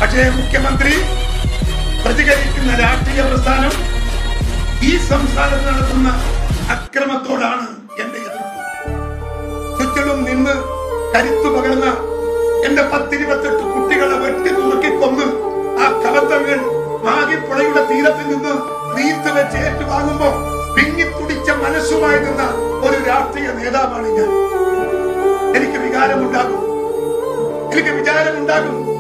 പക്ഷേ മുഖ്യമന്ത്രി പ്രതികരിക്കുന്ന രാഷ്ട്രീയ പ്രസ്ഥാനം ഈ സംസ്ഥാനത്ത് നടത്തുന്ന അക്രമത്തോടാണ് എന്റെ എതിർപ്പ് ചുറ്റിലും നിന്ന് കരുത്തു പകർന്ന എന്റെ പത്തിരുപത്തെട്ട് കുട്ടികളെ വെട്ടി നുറുക്കി കൊന്ന് ആ കവത്തങ്ങൾ മാകിപ്പുഴയുടെ തീരത്ത് നിന്ന് നീർത്ത് വെച്ച് ഏറ്റുവാങ്ങുമ്പോ പിങ്ങിത്തുടിച്ച മനസ്സുമായി നിന്ന ഒരു രാഷ്ട്രീയ നേതാവാണ് ഞാൻ എനിക്ക് വികാരമുണ്ടാകും എനിക്ക് വിചാരമുണ്ടാകും